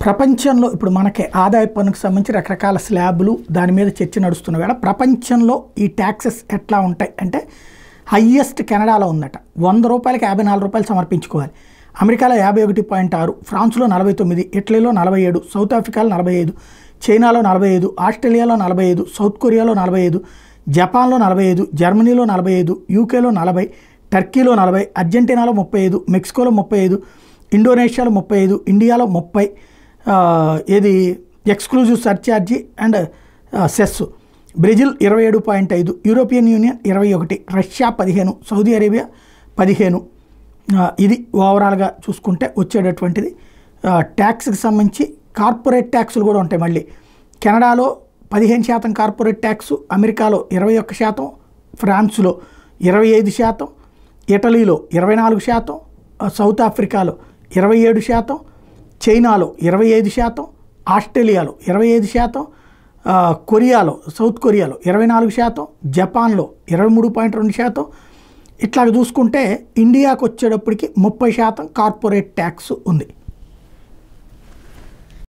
ప్రపంచంలో ఇప్పుడు మనకి ఆదాయ పన్నుకు సంబంధించి రకరకాల స్లాబులు దాని మీద చర్చ నడుస్తున్న వేళ ప్రపంచంలో ఈ ట్యాక్సెస్ ఎట్లా ఉంటాయి అంటే హయ్యెస్ట్ కెనడాలో ఉందట వంద రూపాయలకి యాభై నాలుగు రూపాయలు సమర్పించుకోవాలి అమెరికాలో యాభై ఒకటి పాయింట్ ఆరు ఫ్రాన్స్లో నలభై తొమ్మిది ఇటలీలో నలభై ఏడు సౌత్ ఆఫ్రికాలో నలభై ఐదు చైనాలో నలభై ఐదు ఆస్ట్రేలియాలో నలభై ఐదు సౌత్ కొరియాలో నలభై ఐదు జపాన్లో నలభై ఐదు జర్మనీలో నలభై ఐదు యూకేలో నలభై టర్కీలో నలభై అర్జెంటీనాలో ముప్పై ఐదు మెక్సికోలో ముప్పై ఐదు ఇండోనేషియాలో ముప్పై ఐదు ఇండియాలో ముప్పై ఆ, ఏది exclusive surcharge and cess Brazil ఇరవై ఏడు పాయింట్ ఐదు యూరోపియన్ యూనియన్ ఇరవై ఒకటి రష్యా పదిహేను సౌదీ అరేబియా పదిహేను ఆ, ఇది ఓవరాల్గా చూసుకుంటే వచ్చేటటువంటిది ఆ, ట్యాక్స్కి సంబంధించి కార్పొరేట్ ట్యాక్సులు కూడా ఉంటాయి మళ్ళీ కెనడాలో పదిహేను శాతం కార్పొరేట్ ట్యాక్స్ అమెరికాలో ఇరవై ఒక్క శాతం ఫ్రాన్స్లో ఇరవై ఐదు శాతం ఇటలీలో ఇరవై నాలుగు శాతం ఆ, సౌత్ ఆఫ్రికాలో ఇరవై ఏడు శాతం చైనాలో ఇరవై ఐదు శాతం ఆస్ట్రేలియాలో ఇరవై ఐదు శాతం ఆ, కొరియాలో సౌత్ కొరియాలో ఇరవై నాలుగు శాతం జపాన్లో ఇరవై మూడు పాయింట్ రెండు శాతం ఇట్లా చూసుకుంటే ఇండియాకు వచ్చేటప్పటికి ముప్పై శాతం కార్పొరేట్ ట్యాక్స్ ఉంది